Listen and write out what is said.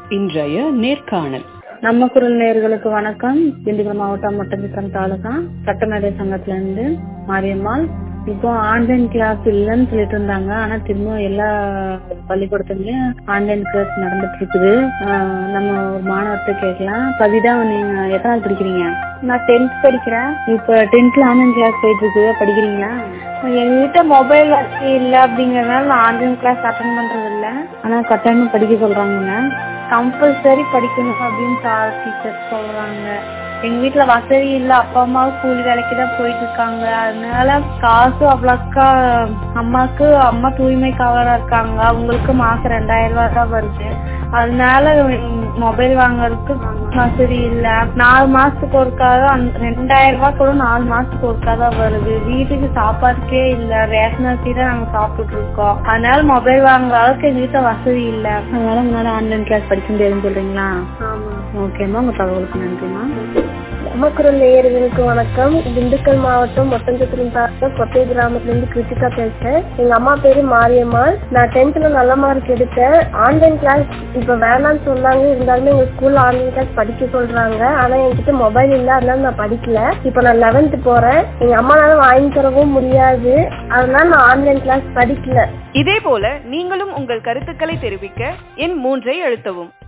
இன்றைய நேர்காணல் நம்ம குரல் நேயர்களுக்கு வணக்கம் திண்டுக்கல் மாவட்டம் மட்டஞ்சித்திரம் தாலுகா சட்டமேதை சங்கத்துல இருந்து மாரியம்மாள் இப்போ ஆன்லைன் கிளாஸ் இல்லைன்னு சொல்லிட்டு இருந்தாங்க ஆனா திரும்ப எல்லா பள்ளிக்கூடத்துலயும் ஆன்லைன் கிளாஸ் நடந்துட்டு இருக்குது ஆஹ் நம்ம ஒரு மாணவர்கிட்ட கேட்கலாம் கவிதா நீங்க எத்தனாவது படிக்கிறீங்க நான் டென்த் படிக்கிறேன் இப்போ டென்த்ல ஆன்லைன் கிளாஸ் போயிட்டு இருக்கு படிக்கிறீங்களா எங்க வீட்டுல மொபைல் வசதி இல்ல அப்படிங்கறதுனால நான் ஆன்லைன் கிளாஸ் அட்டன் பண்றது இல்ல ஆனா கட்டாயமா படிக்க சொல்றாங்க கம்பல்சரி படிக்கணும் அப்படின்னு டீச்சர் சொல்றாங்க எங்க வீட்டுல வசதி இல்ல அப்பா அம்மா கூலி வேலைக்கு தான் போயிட்டு இருக்காங்க அதனால காசு அவ்வளோக்கா அம்மாக்கு அம்மா தூய்மை காவலரா இருக்காங்க அவங்களுக்கு மாசம் ரெண்டாயிரம் ரூபாய் தான் வருது அதனால மொபைல் வாங்குறதுக்கு வசதி இல்ல நாலு மாசத்துக்கு ஒருக்காக அந்த ரெண்டாயிரம் ரூபாய் கூட நாலு மாசத்துக்கு ஒருக்கா தான் வருது வீட்டுக்கு சாப்பாட்டுக்கே இல்ல ரேஷன் அரிசி தான் நாங்க சாப்பிட்டுட்டு இருக்கோம் அதனால மொபைல் வாங்குற அளவுக்கு எங்க வீட்டுல வசதி இல்ல அதனால உங்களால ஆன்லைன் கிளாஸ் படிக்க முடியாதுன்னு சொல்றீங்களா ஓகேம்மா உங்க தகவலுக்கு நன்றிமா நமக்குரல் நேயர்களுக்கு வணக்கம் திண்டுக்கல் மாவட்டம் ஒட்டஞ்சத்திரம் தாக்க கொட்டை கிராமத்துல இருந்து கிருத்திகா பேசுறேன் எங்க அம்மா பேரு மாரியம்மாள் நான் டென்த்ல நல்ல மார்க் எடுத்தேன் ஆன்லைன் கிளாஸ் இப்ப வேணாம்னு சொன்னாங்க இருந்தாலுமே எங்க ஸ்கூல்ல ஆன்லைன் கிளாஸ் படிக்க சொல்றாங்க ஆனா என்கிட்ட மொபைல் இல்ல அதனால நான் படிக்கல இப்ப நான் லெவன்த் போறேன் எங்க அம்மானால வாங்கி தரவும் முடியாது அதனால நான் ஆன்லைன் கிளாஸ் படிக்கல இதே போல நீங்களும் உங்கள் கருத்துக்களை தெரிவிக்க எண் மூன்றை அழுத்தவும்